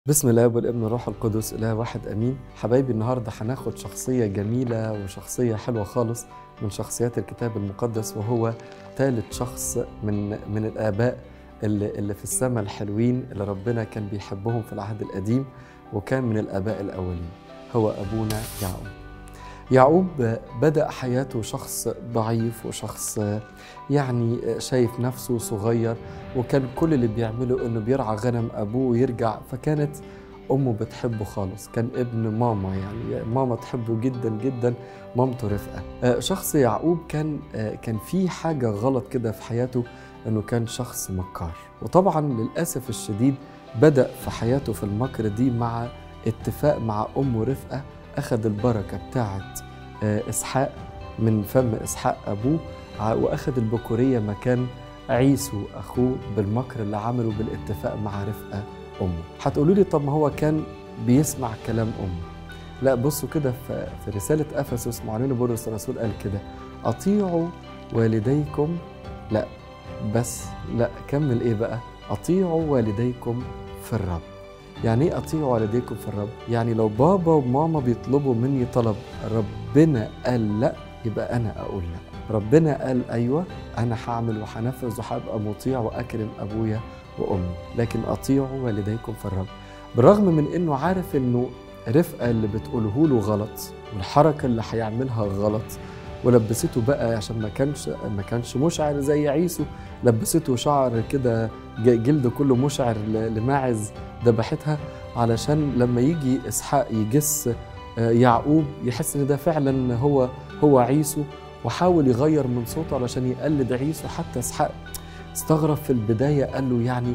بسم الله والابن والروح القدس اله واحد امين حبايبي النهارده هناخد شخصيه جميله وشخصيه حلوه خالص من شخصيات الكتاب المقدس وهو ثالث شخص من من الاباء اللي, اللي في السماء الحلوين اللي ربنا كان بيحبهم في العهد القديم وكان من الاباء الاولين هو ابونا يعقوب يعقوب بدأ حياته شخص ضعيف وشخص يعني شايف نفسه صغير وكان كل اللي بيعمله انه بيرعى غنم ابوه ويرجع فكانت امه بتحبه خالص كان ابن ماما يعني ماما تحبه جدا جدا مامته رفقه شخص يعقوب كان كان في حاجه غلط كده في حياته انه كان شخص مكار وطبعا للاسف الشديد بدا في حياته في المكر دي مع اتفاق مع امه رفقه اخذ البركه بتاعه اسحاق من فم اسحاق ابوه واخذ البكوريه مكان عيسو اخوه بالمكر اللي عمله بالاتفاق مع رفقه امه هتقولوا لي طب ما هو كان بيسمع كلام امه لا بصوا كده في رساله افسس معلن بولس الرسول قال كده اطيعوا والديكم لا بس لا كمل ايه بقى اطيعوا والديكم في الرب يعني ايه اطيعوا والديكم في الرب يعني لو بابا وماما بيطلبوا مني طلب ربنا قال لا يبقى انا اقول لا ربنا قال ايوه انا هعمل وهنفذ وهبقى مطيع واكرم ابويا وامي لكن اطيعوا والديكم في الرب بالرغم من انه عارف انه رفقه اللي بتقوله له غلط والحركه اللي هيعملها غلط ولبسته بقى عشان ما كانش ما كانش مشعر زي عيسو لبسته شعر كده جلد كله مشعر لماعز ذبحتها علشان لما يجي اسحاق يجس يعقوب يحس ان ده فعلا هو هو عيسو وحاول يغير من صوته علشان يقلد عيسو حتى اسحاق استغرب في البدايه قال له يعني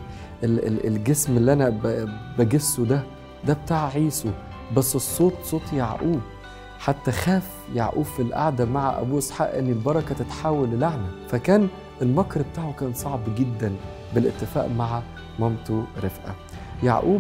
الجسم اللي انا بجسه ده ده بتاع عيسو بس الصوت صوت يعقوب حتى خاف يعقوب في القعده مع ابوه اسحاق ان البركه تتحول للعنه فكان المكر بتاعه كان صعب جدا بالاتفاق مع مامته رفقه يعقوب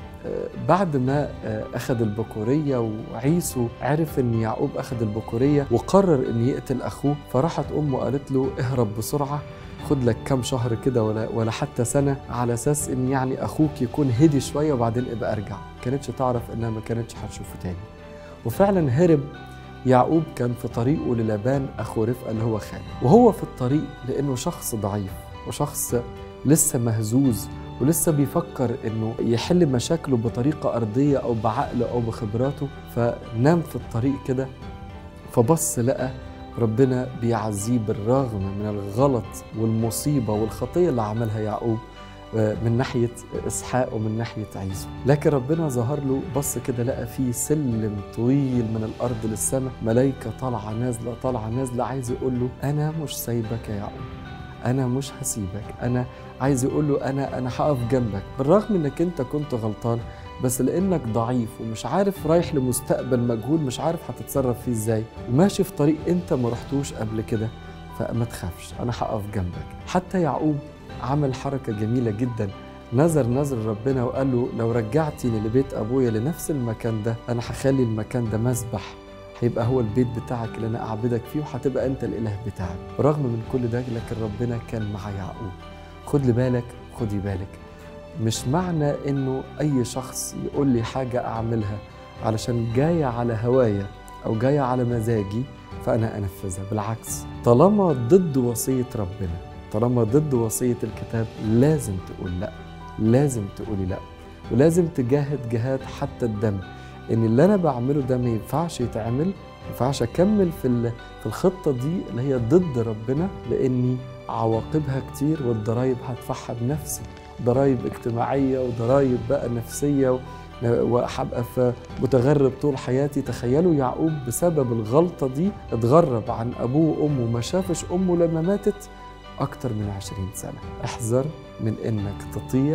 بعد ما أخذ البكورية وعيسو عرف أن يعقوب أخذ البكورية وقرر أن يقتل أخوه فراحت أمه قالت له اهرب بسرعة خد لك كام شهر كده ولا, ولا حتى سنة على أساس أن يعني أخوك يكون هدي شوية وبعدين ابقى أرجع كانتش تعرف أنها ما كانتش هتشوفه تاني وفعلا هرب يعقوب كان في طريقه للابان أخو رفقة اللي هو خاله وهو في الطريق لأنه شخص ضعيف وشخص لسه مهزوز ولسه بيفكر انه يحل مشاكله بطريقه ارضيه او بعقله او بخبراته فنام في الطريق كده فبص لقى ربنا بيعزيه بالرغم من الغلط والمصيبه والخطيه اللي عملها يعقوب من ناحيه اسحاق ومن ناحيه عيسو لكن ربنا ظهر له بص كده لقى فيه سلم طويل من الارض للسماء ملائكه طالعه نازله طالعه نازله عايز يقول له انا مش سايبك يا يعقوب انا مش هسيبك انا عايز يقول له انا انا هقف جنبك بالرغم انك انت كنت غلطان بس لانك ضعيف ومش عارف رايح لمستقبل مجهول مش عارف هتتصرف فيه ازاي وماشي في طريق انت ما رحتوش قبل كده فما تخافش انا هقف جنبك حتى يعقوب عمل حركه جميله جدا نظر نظر ربنا وقال له لو رجعتني لبيت ابويا لنفس المكان ده انا هخلي المكان ده مسبح هيبقى هو البيت بتاعك اللي انا اعبدك فيه وهتبقى انت الاله بتاعك رغم من كل ده لكن ربنا كان مع يعقوب خد لي بالك خدي بالك مش معنى انه اي شخص يقول لي حاجه اعملها علشان جايه على هوايا او جايه على مزاجي فانا انفذها بالعكس طالما ضد وصيه ربنا طالما ضد وصيه الكتاب لازم تقول لا لازم تقولي لا ولازم تجاهد جهاد حتى الدم ان اللي انا بعمله ده ما ينفعش يتعمل ما ينفعش اكمل في في الخطه دي اللي هي ضد ربنا لاني عواقبها كتير والضرايب هدفعها بنفسي ضرايب اجتماعيه وضرايب بقى نفسيه وهبقى في متغرب طول حياتي تخيلوا يعقوب بسبب الغلطه دي اتغرب عن ابوه وامه ما شافش امه لما ماتت اكتر من عشرين سنه احذر من انك تطيع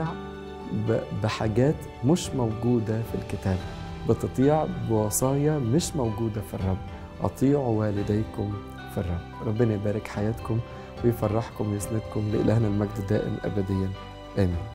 بحاجات مش موجوده في الكتاب بتطيع بوصايا مش موجودة في الرب أطيعوا والديكم في الرب ربنا يبارك حياتكم ويفرحكم ويسندكم لإلهنا المجد دائم أبديا آمين